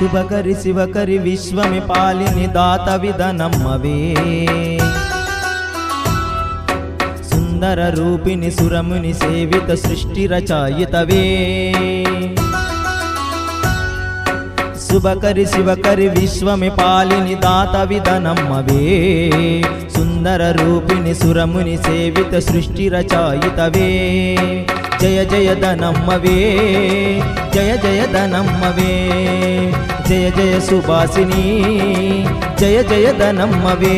శుభకరి శివకరి విశ్వమి పాలిని దాత విధనమ్మవే సుందర రూపిణి సురముని సేవిత సృష్టి రచయితవే శుభకరి శివకరి విశ్వమి పాలిని దాత విధనమ్మవే సుందర రూపిణి సురముని సేవిత సృష్టి రచయితవే జయ జయ ధనమ్మవే జయ జయ ధనమ్మవే జయ జయ సుభాసిని జయ జయ ధనమ్మవే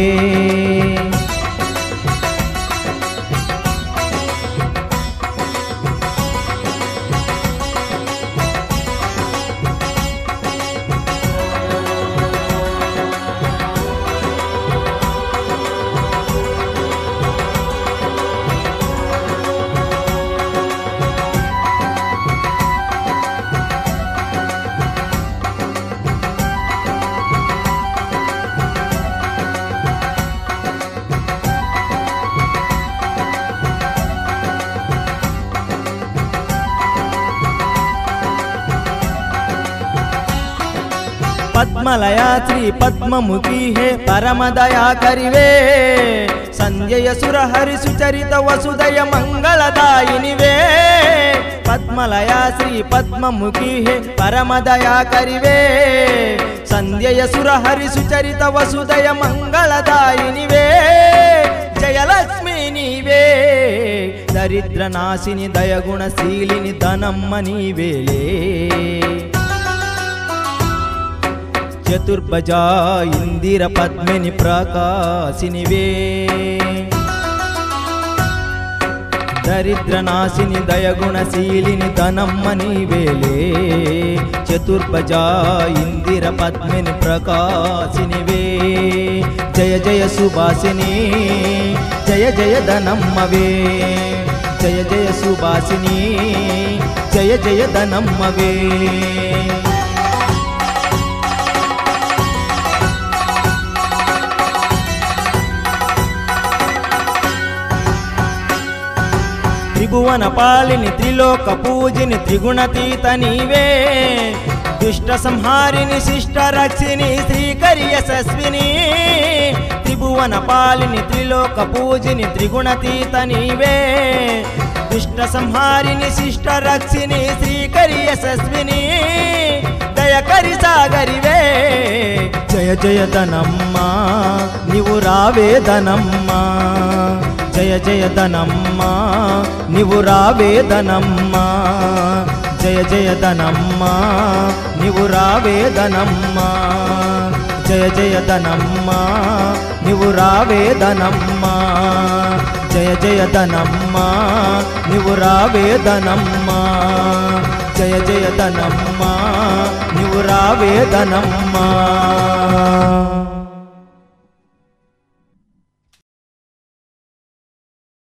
పద్మలయా శ్రీ పద్మముఖి హే పరమదయా కరివే సంజయ సురహరి సుచరిత వసుదయ మంగళదాయినివే పద్మలయా శ్రీ పద్మముఖి హే పరమదయా కరివే సంధ్యయ సురహరి సుచరిత వసుదయ మంగళదాయినివే జయలక్ష్మి నీవే దరిద్ర నాశిని దయగుణశీలిని ధనమ్మ నీవేలే చతుర్భజా ఇందిర పద్మిని ప్రకాశినివే దరిద్ర నాశిని దయగుణశీలిని ధనమ్మ నీవేలే చతుర్భజా ఇందిర పద్మిని ప్రకాశినివే జయ జయ సుభాసిని జయ జయ ధనమ్మవే జయ జయ సుభాసిని జయ జయ ధనమ్మవే త్రిభువన పాలిని త్రిలోక పూజిని త్రిగుణతీత నీవే దుష్ట సంహారిని శిష్ట రక్షిని శ్రీకరి యశస్విని త్రిభువన పాలిని త్రిలోక పూజిని త్రిగుణతీత నీవే దుష్ట సంహారిని శిష్ట రక్షిని శ్రీకరి యశస్విని దయకరి సాగరివే జయ జయ ధనమ్మ నీవు రావే ధనమ్మ జయ జయ ధనమ్మ నీవు రావే ధనమ్మ జయ జయ ధనమ్మ నీవు రావే ధనమ్మ జయ జయ ధనమ్మ నీవు రావే ధనమ్మ జయ జయ ధనమ్మ నీవు రావే ధనమ్మ జయ జయ ధనమ్మ నీవు రావే ధనమ్మ